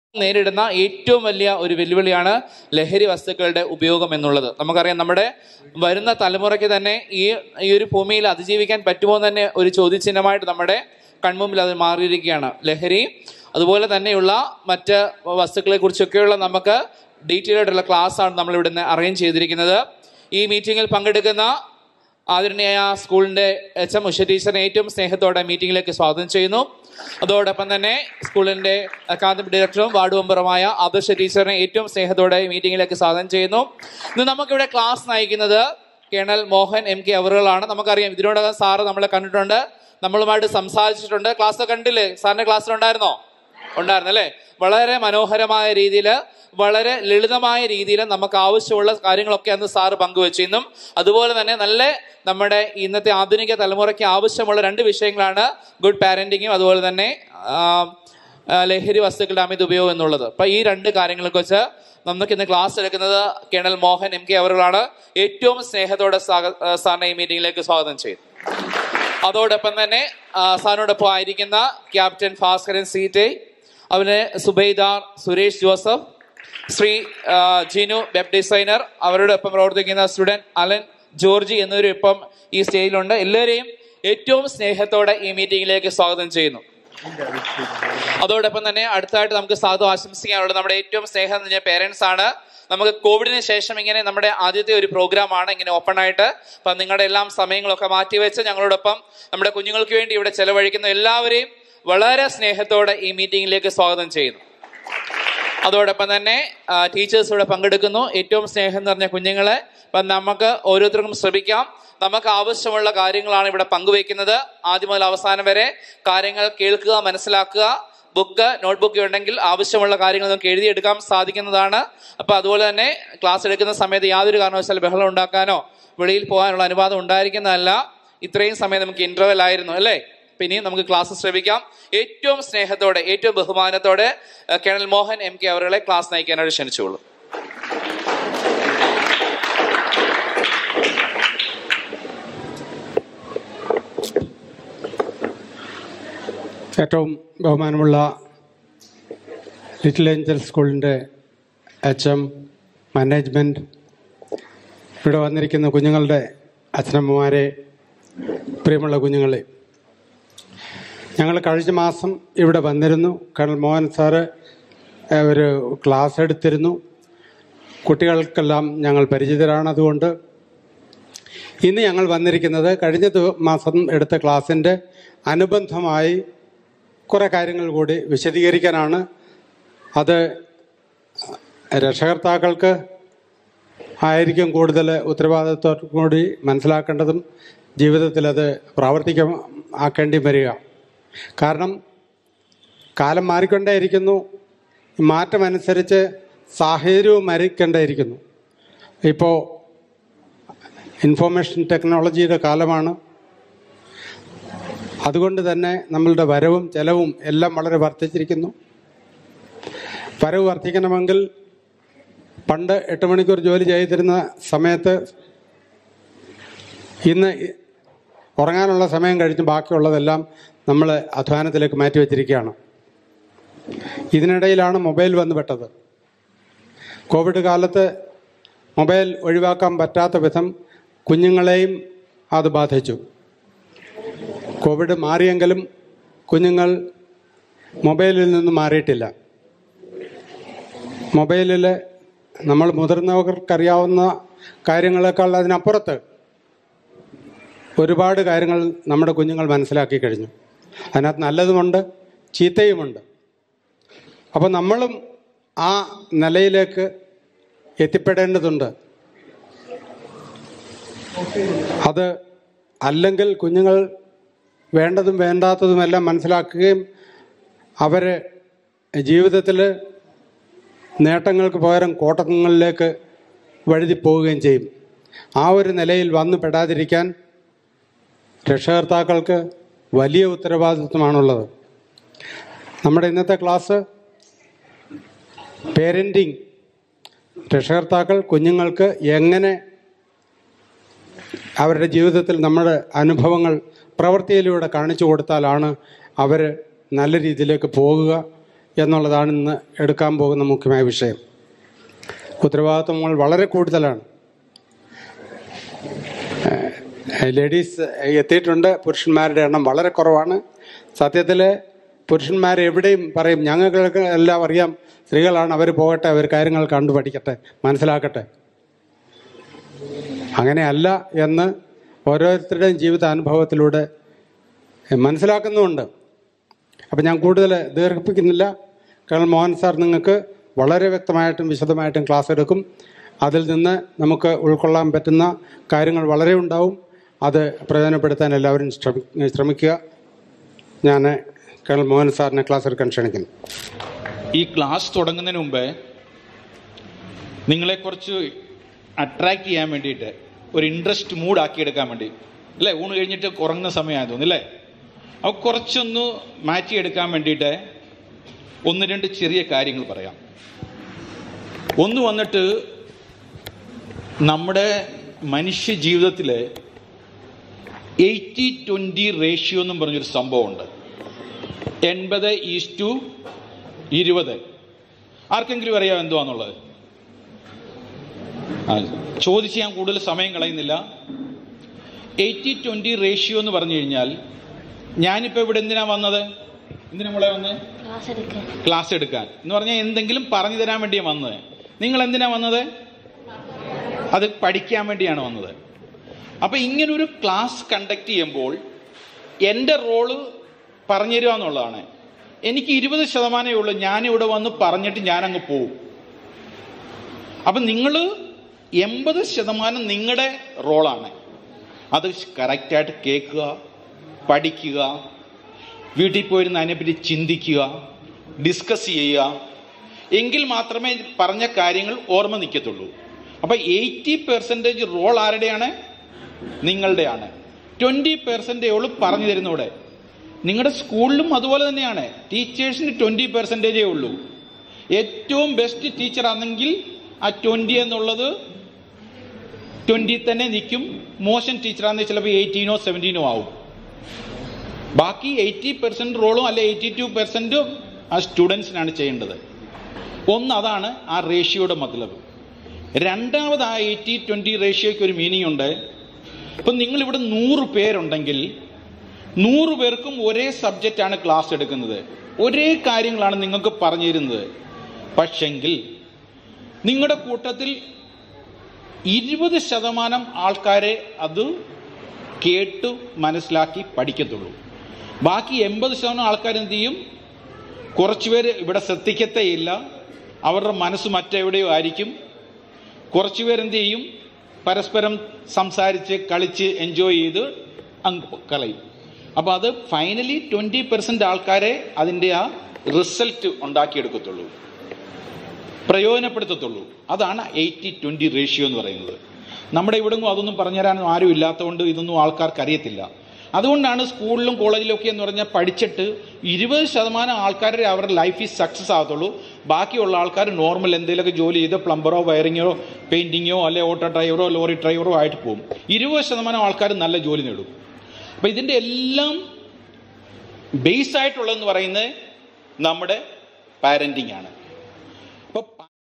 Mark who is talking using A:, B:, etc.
A: നേരിടുന്ന ഏറ്റവും വലിയ ഒരു വെല്ലുവിളിയാണ് ലഹരി വസ്തുക്കളുടെ ഉപയോഗം എന്നുള്ളത് നമുക്കറിയാം നമ്മുടെ വരുന്ന തലമുറയ്ക്ക് തന്നെ ഈ ഈ ഒരു ഭൂമിയിൽ അതിജീവിക്കാൻ പറ്റുമോ എന്ന് തന്നെ ഒരു ചോദ്യചിഹ്നമായിട്ട് നമ്മുടെ കൺമുമ്പിൽ അത് മാറിയിരിക്കുകയാണ് ലഹരി അതുപോലെ തന്നെയുള്ള മറ്റ് വസ്തുക്കളെ കുറിച്ചൊക്കെയുള്ള നമുക്ക് ഡീറ്റെയിൽ ആയിട്ടുള്ള ക്ലാസ് ആണ് നമ്മൾ ഇവിടുന്ന് അറേഞ്ച് ചെയ്തിരിക്കുന്നത് ഈ മീറ്റിംഗിൽ പങ്കെടുക്കുന്ന ആദരണീയ സ്കൂളിന്റെ എച്ച് എം ഉഷ ടീച്ചറിനെ ഏറ്റവും സ്നേഹത്തോടെ മീറ്റിംഗിലേക്ക് സ്വാഗതം ചെയ്യുന്നു അതോടൊപ്പം തന്നെ സ്കൂളിന്റെ അക്കാദമിക് ഡയറക്ടറും വാർഡ് മെമ്പറുമായ ആദർശ ടീച്ചറിനെ ഏറ്റവും സ്നേഹത്തോടെ ഈ മീറ്റിംഗിലേക്ക് സ്വാഗതം ചെയ്യുന്നു ഇന്ന് നമുക്കിവിടെ ക്ലാസ് നയിക്കുന്നത് കേണൽ മോഹൻ എം കെ അവറുകളാണ് നമുക്കറിയാം ഇതിനോടകം സാറ് നമ്മളെ കണ്ടിട്ടുണ്ട് നമ്മളുമായിട്ട് സംസാരിച്ചിട്ടുണ്ട് ക്ലാസ് കണ്ടില്ലേ സാറിന്റെ ക്ലാസ്സിലുണ്ടായിരുന്നോ ഉണ്ടായിരുന്നു അല്ലേ വളരെ മനോഹരമായ രീതിയിൽ വളരെ ലളിതമായ രീതിയിൽ നമുക്ക് ആവശ്യമുള്ള കാര്യങ്ങളൊക്കെ അന്ന് സാറ് പങ്കുവച്ചു ഇന്നും അതുപോലെ തന്നെ നല്ല നമ്മുടെ ഇന്നത്തെ ആധുനിക തലമുറയ്ക്ക് ആവശ്യമുള്ള രണ്ട് വിഷയങ്ങളാണ് ഗുഡ് പാരന്റിങ്ങും അതുപോലെ തന്നെ ആ, ആ, ലഹരി വസ്തുക്കളുടെ അമിത ഉപയോഗം എന്നുള്ളത് അപ്പൊ ഈ രണ്ട് കാര്യങ്ങളെ കുറിച്ച് നമുക്ക് ഇന്ന് ക്ലാസ് എടുക്കുന്നത് കേണൽ മോഹൻ എം കെ അവറുകളാണ് ഏറ്റവും സ്നേഹത്തോടെ സ്വാഗ- ആ, സാറിനെ ഈ മീറ്റിംഗിലേക്ക് സ്വാഗതം ചെയ്തു അതോടൊപ്പം തന്നെ ആ, സാറിനോടൊപ്പം ആയിരിക്കുന്ന ക്യാപ്റ്റൻ ഭാസ്കരൻ സീറ്റെ അവന് സുബൈദാർ സുരേഷ് ജോസഫ് ശ്രീ ആ, ജിനു വെബ് ഡിസൈനർ അവരോടൊപ്പം പ്രവർത്തിക്കുന്ന സ്റ്റുഡന്റ് അലൻ ജോർജി എന്നിവരും ഇപ്പം ഈ സ്റ്റേജിലുണ്ട് എല്ലാവരെയും ഏറ്റവും സ്നേഹത്തോടെ ഈ മീറ്റിംഗിലേക്ക് സ്വാഗതം ചെയ്യുന്നു അതോടൊപ്പം തന്നെ അടുത്തായിട്ട് നമുക്ക് സ്വാഗതം ആശംസിക്കാനുള്ളത് നമ്മുടെ ഏറ്റവും സ്നേഹം നിറഞ്ഞ പേരൻസ് ആണ് നമുക്ക് കോവിഡിന് ശേഷം ഇങ്ങനെ നമ്മുടെ ആദ്യത്തെ ഒരു പ്രോഗ്രാം ആണ് ഇങ്ങനെ ഓപ്പൺ ആയിട്ട് അപ്പം നിങ്ങളുടെ എല്ലാം സമയങ്ങളൊക്കെ മാറ്റിവെച്ച് ഞങ്ങളോടൊപ്പം നമ്മുടെ കുഞ്ഞുങ്ങൾക്ക് വേണ്ടി ഇവിടെ ചെലവഴിക്കുന്ന എല്ലാവരെയും വളരെ സ്നേഹത്തോടെ ഈ മീറ്റിംഗിലേക്ക് സ്വാഗതം ചെയ്യുന്നു അതോടൊപ്പം തന്നെ ടീച്ചേഴ്സ് ഇവിടെ പങ്കെടുക്കുന്നു ഏറ്റവും സ്നേഹം നിറഞ്ഞ കുഞ്ഞുങ്ങളെ അപ്പം നമുക്ക് ഓരോരുത്തർക്കും ശ്രമിക്കാം നമുക്ക് ആവശ്യമുള്ള കാര്യങ്ങളാണ് ഇവിടെ പങ്കുവയ്ക്കുന്നത് ആദ്യം മുതൽ അവസാനം വരെ കാര്യങ്ങൾ കേൾക്കുക മനസ്സിലാക്കുക ബുക്ക് നോട്ട്ബുക്ക് ഉണ്ടെങ്കിൽ ആവശ്യമുള്ള കാര്യങ്ങൾ നമുക്ക് എഴുതിയെടുക്കാൻ സാധിക്കുന്നതാണ് അപ്പൊ അതുപോലെ തന്നെ ക്ലാസ് എടുക്കുന്ന സമയത്ത് യാതൊരു കാരണവശാലും ബഹളം ഉണ്ടാക്കാനോ വെളിയിൽ പോകാനുള്ള അനുവാദം ഉണ്ടായിരിക്കുന്നതല്ല ഇത്രയും സമയം നമുക്ക് ഇന്റർവെൽ ആയിരുന്നു അല്ലേ പിന്നെയും നമുക്ക് ക്ലാസ് ശ്രമിക്കാം ഏറ്റവും സ്നേഹത്തോടെ ഏറ്റവും ബഹുമാനത്തോടെ ഏഹ്, കേണൽ മോഹൻ എം കെ അവരുകളെ ക്ലാസ് നയിക്കാനായിട്ട് ക്ഷണിച്ചോളൂ
B: ഏറ്റവും ബഹുമാനമുള്ള ലിറ്റിൽ ഏഞ്ചൽ സ്കൂളിൻ്റെ എച്ച് എം മാനേജ്മെൻറ്റ് ഇവിടെ വന്നിരിക്കുന്ന കുഞ്ഞുങ്ങളുടെ അച്ഛനമ്മമാരെ പ്രിയമുള്ള കുഞ്ഞുങ്ങളെ ഞങ്ങൾ കഴിഞ്ഞ മാസം ഇവിടെ വന്നിരുന്നു കേണൽ മോഹൻ സാറ് ഏഹ്, ഒരു ക്ലാസ് എടുത്തിരുന്നു കുട്ടികൾക്കെല്ലാം ഞങ്ങൾ പരിചിതരാണ് അതുകൊണ്ട് ഇന്ന് ഞങ്ങൾ വന്നിരിക്കുന്നത് കഴിഞ്ഞ ദിവ- മാസം എടുത്ത ക്ലാസ്സിൻ്റെ അനുബന്ധമായി കുറേ കാര്യങ്ങൾ കൂടി വിശദീകരിക്കാനാണ് അത് രക്ഷകർത്താക്കൾക്ക് ആയിരിക്കും കൂടുതൽ ഉത്തരവാദിത്വം കൂടി മനസ്സിലാക്കേണ്ടതും ജീവിതത്തിൽ അത് പ്രാവർത്തികം ആക്കേണ്ടി വരിക കാരണം കാലം മാറിക്കൊണ്ടേയിരിക്കുന്നു മാറ്റമനുസരിച്ച് സാഹചര്യവും മാറിക്കൊണ്ടേയിരിക്കുന്നു ഇപ്പോൾ ഇൻഫോർമേഷൻ ടെക്നോളജിയുടെ കാലമാണ് അതുകൊണ്ട് തന്നെ നമ്മളുടെ വരവും ചെലവും എല്ലാം വളരെ വർദ്ധിച്ചിരിക്കുന്നു വരവ് വർദ്ധിക്കണമെങ്കിൽ പണ്ട് എട്ട് മണിക്കൂർ ജോലി ചെയ്തിരുന്ന സമയത്ത് ഇന്ന് ഇ- ഉറങ്ങാനുള്ള സമയം കഴിഞ്ഞ് ബാക്കിയുള്ളതെല്ലാം നമ്മൾ അധ്വാനത്തിലേക്ക് മാറ്റി വെച്ചിരിക്കുകയാണ് ഇതിനിടയിലാണ് മൊബൈൽ വന്നു പെട്ടത് കോവിഡ് കാലത്ത് മൊബൈൽ ഒഴിവാക്കാൻ പറ്റാത്ത വിധം കുഞ്ഞുങ്ങളെയും അത് ബാധിച്ചു കോവിഡ് മാറിയെങ്കിലും കുഞ്ഞുങ്ങൾ മൊബൈലിൽ നിന്ന് മാറിയിട്ടില്ല മൊബൈലിൽ നമ്മൾ മുതിർന്നവർക്കറിയാവുന്ന കാര്യങ്ങളെക്കാൾ അതിനപ്പുറത്ത് ഒരുപാട് കാര്യങ്ങൾ നമ്മുടെ കുഞ്ഞുങ്ങൾ മനസ്സിലാക്കി കഴിഞ്ഞു അതിനകത്ത് നല്ലതുമുണ്ട് ചീത്തയുമുണ്ട് അപ്പോൾ നമ്മളും ആ നിലയിലേക്ക് എത്തിപ്പെടേണ്ടതുണ്ട് അത് അല്ലെങ്കിൽ കുഞ്ഞുങ്ങൾ വേണ്ടതും വേണ്ടാത്തതുമെല്ലാം മനസ്സിലാക്കുകയും അവർ ജീവിതത്തിൽ നേട്ടങ്ങൾക്ക് പകരം കോട്ടങ്ങളിലേക്ക് വഴുതി പോവുകയും ചെയ്യും ആ ഒരു നിലയിൽ വന്നു പെടാതിരിക്കാൻ രക്ഷകർത്താക്കൾക്ക് വലിയ ഉത്തരവാദിത്വമാണുള്ളത് നമ്മുടെ ഇന്നത്തെ ക്ലാസ് പേരൻറ്റിങ് രക്ഷകർത്താക്കൾ കുഞ്ഞുങ്ങൾക്ക് എങ്ങനെ അവരുടെ ജീവിതത്തിൽ നമ്മുടെ അനുഭവങ്ങൾ പ്രവൃത്തിയിലൂടെ കാണിച്ചു കൊടുത്താലാണ് അവർ നല്ല രീതിയിലേക്ക് പോകുക എന്നുള്ളതാണ് ഇന്ന് എടുക്കാൻ പോകുന്ന മുഖ്യമായ വിഷയം ഉത്തരവാദിത്വങ്ങൾ വളരെ കൂടുതലാണ് ലേഡീസ് എത്തിയിട്ടുണ്ട് പുരുഷന്മാരുടെ എണ്ണം വളരെ കുറവാണ് സത്യത്തിൽ പുരുഷന്മാർ എവിടെയും പറയും ഞങ്ങൾക്ക് എല്ലാം അറിയാം സ്ത്രീകളാണ് അവർ പോകട്ടെ അവർ കാര്യങ്ങൾ കണ്ടു പഠിക്കട്ടെ മനസ്സിലാക്കട്ടെ അങ്ങനെയല്ല എന്ന് ഓരോരുത്തരുടെയും ജീവിതാനുഭവത്തിലൂടെ മനസ്സിലാക്കുന്നുമുണ്ട് അപ്പം ഞാൻ കൂടുതൽ ദീർഘിപ്പിക്കുന്നില്ല കേണൽ മോഹൻ സാർ നിങ്ങൾക്ക് വളരെ വ്യക്തമായിട്ടും വിശദമായിട്ടും ക്ലാസ് എടുക്കും അതിൽ നിന്ന് നമുക്ക് ഉൾക്കൊള്ളാൻ പറ്റുന്ന കാര്യങ്ങൾ വളരെ ഉണ്ടാവും അത് പ്രയോജനപ്പെടുത്താൻ എല്ലാവരും ശ്രമി ശ്രമിക്കുക ഞാൻ കേണൽ മോഹൻ സാറിനെ ക്ലാസ് എടുക്കാൻ ക്ഷണിക്കുന്നു
C: ഈ ക്ലാസ് തുടങ്ങുന്നതിന് മുമ്പ് നിങ്ങളെ കുറച്ച് അട്രാക്ട് ചെയ്യാൻ വേണ്ടിയിട്ട് ഒരു ഇൻട്രസ്റ്റ് മൂഡ് ആക്കിയെടുക്കാൻ വേണ്ടി അല്ലേ ഊണ് കഴിഞ്ഞിട്ട് കുറങ്ങുന്ന സമയമാണെന്ന് തോന്നുന്നു അല്ലേ അപ്പോൾ കുറച്ചൊന്ന് മാറ്റിയെടുക്കാൻ വേണ്ടിയിട്ട് ഒന്ന് രണ്ട് ചെറിയ കാര്യങ്ങൾ പറയാം ഒന്ന് വന്നിട്ട് നമ്മുടെ മനുഷ്യ ജീവിതത്തിൽ എയ്റ്റി ട്വൻറ്റി റേഷ്യോ എന്നും പറഞ്ഞൊരു സംഭവമുണ്ട് എൺപത് ഈസ് ടു ഇരുപത് ആർക്കെങ്കിലും അറിയാം എന്തുവാന്നുള്ളത് ആ ചോദിച്ച് ഞാൻ കൂടുതൽ സമയം കളയുന്നില്ല എയ്റ്റി ട്വൻറ്റി റേഷ്യോ എന്ന് പറഞ്ഞു കഴിഞ്ഞാൽ ഞാനിപ്പോൾ ഇവിടെ എന്തിനാ വന്നത് എന്തിനാ മോളെ വന്നത്
D: ക്ലാസ് എടുക്കാൻ
C: ക്ലാസ് എടുക്കാൻ എന്ന് പറഞ്ഞാൽ എന്തെങ്കിലും പറഞ്ഞു തരാൻ വേണ്ടിയാണ് വന്നത് നിങ്ങൾ എന്തിനാ വന്നത് അത് പഠിക്കാൻ വേണ്ടിയാണ് വന്നത് അപ്പം ഇങ്ങനൊരു ക്ലാസ് കണ്ടക്ട് ചെയ്യുമ്പോൾ എൻ്റെ റോള് പറഞ്ഞു തരിക എന്നുള്ളതാണ് എനിക്ക് ഇരുപത് ശതമാനമേ ഉള്ളൂ ഞാനിവിടെ വന്ന് പറഞ്ഞിട്ട് ഞാനങ്ങ് പോവും അപ്പം നിങ്ങൾ എൺപത് ശതമാനം നിങ്ങളുടെ റോളാണ് അത് കറക്റ്റായിട്ട് കേൾക്കുക പഠിക്കുക വീട്ടിൽ പോയിരുന്ന് അതിനെപ്പറ്റി ചിന്തിക്കുക ഡിസ്കസ് ചെയ്യുക എങ്കിൽ മാത്രമേ പറഞ്ഞ കാര്യങ്ങൾ ഓർമ്മ നിൽക്കത്തുള്ളൂ അപ്പം എയ്റ്റി പെർസെൻറ്റേജ് റോൾ ആരുടെയാണ് നിങ്ങളുടെയാണ് ട്വൻറ്റി പെർസെൻറ്റേ ഉള്ളൂ പറഞ്ഞു തരുന്നവിടെ നിങ്ങളുടെ സ്കൂളിലും അതുപോലെ തന്നെയാണ് ടീച്ചേഴ്സിന് ട്വൻറ്റി പെർസെൻറ്റേജേ ഉള്ളൂ ഏറ്റവും ബെസ്റ്റ് ടീച്ചർ ആണെങ്കിൽ ആ ട്വൻറ്റി എന്നുള്ളത് ട്വൻറ്റി തന്നെ നിൽക്കും മോശം ടീച്ചറാണെങ്കിൽ ചിലപ്പോൾ എയ്റ്റീനോ സെവൻറ്റീനോ ആവും ബാക്കി എയ്റ്റി പെർസെൻറ്റ് റോളും അല്ലെ എയ്റ്റി ടു പെർസെൻറ്റും ആ സ്റ്റുഡൻസിനാണ് ചെയ്യേണ്ടത് ഒന്ന് അതാണ് ആ റേഷ്യോയുടെ മതലബ് രണ്ടാമത് ആ എയ്റ്റി ട്വൻറ്റി റേഷ്യോയ്ക്ക് ഒരു മീനിങ് ഉണ്ട് ഇപ്പം നിങ്ങളിവിടെ നൂറ് പേരുണ്ടെങ്കിൽ നൂറ് പേർക്കും ഒരേ സബ്ജക്റ്റാണ് ക്ലാസ് എടുക്കുന്നത് ഒരേ കാര്യങ്ങളാണ് നിങ്ങൾക്ക് പറഞ്ഞു തരുന്നത് പക്ഷെങ്കിൽ നിങ്ങളുടെ കൂട്ടത്തിൽ ഇരുപത് ശതമാനം ആൾക്കാരെ അത് കേട്ട് മനസ്സിലാക്കി പഠിക്കത്തുള്ളൂ ബാക്കി എൺപത് ശതമാനം ആൾക്കാർ എന്ത് ചെയ്യും കുറച്ചുപേര് ഇവിടെ ശ്രദ്ധിക്കത്തേയില്ല അവരുടെ മനസ്സ് മറ്റെവിടെയോ ആയിരിക്കും കുറച്ചുപേർ എന്ത് ചെയ്യും പരസ്പരം സംസാരിച്ച് കളിച്ച് എൻജോയ് ചെയ്ത് അങ്ങ് കളയും അപ്പോൾ അത് ഫൈനലി ട്വൻറ്റി പെർസെൻ്റ് ആൾക്കാരെ അതിൻ്റെ ആ റിസൾട്ട് ഉണ്ടാക്കിയെടുക്കത്തുള്ളൂ പ്രയോജനപ്പെടുത്തത്തുള്ളൂ അതാണ് എയ്റ്റി ട്വൻറ്റി റേഷ്യോ എന്ന് പറയുന്നത് നമ്മുടെ ഇവിടെങ്ങും അതൊന്നും പറഞ്ഞുതരാനൊന്നും ആരും ഇല്ലാത്തതുകൊണ്ട് ഇതൊന്നും ആൾക്കാർക്ക് അറിയത്തില്ല അതുകൊണ്ടാണ് സ്കൂളിലും കോളേജിലും ഒക്കെ എന്ന് പറഞ്ഞാൽ പഠിച്ചിട്ട് ഇരുപത് ശതമാനം ആൾക്കാരെ അവരുടെ ലൈഫിൽ സക്സസ് ആകത്തുള്ളൂ ബാക്കിയുള്ള ആൾക്കാർ നോർമൽ എന്തെങ്കിലുമൊക്കെ ജോലി ചെയ്ത് പ്ലംബറോ വയറിങ്ങോ പെയിന്റിങ്ങോ അല്ലെ ഓട്ടോ ഡ്രൈവറോ ലോറി ഡ്രൈവറോ ആയിട്ട് പോകും ഇരുപത് ശതമാനം ആൾക്കാർ നല്ല ജോലി നേടും അപ്പം ഇതിൻ്റെ എല്ലാം ബേസ് ആയിട്ടുള്ളതെന്ന് പറയുന്നത് നമ്മുടെ പാരൻറ്റിങ് ആണ് അപ്പോൾ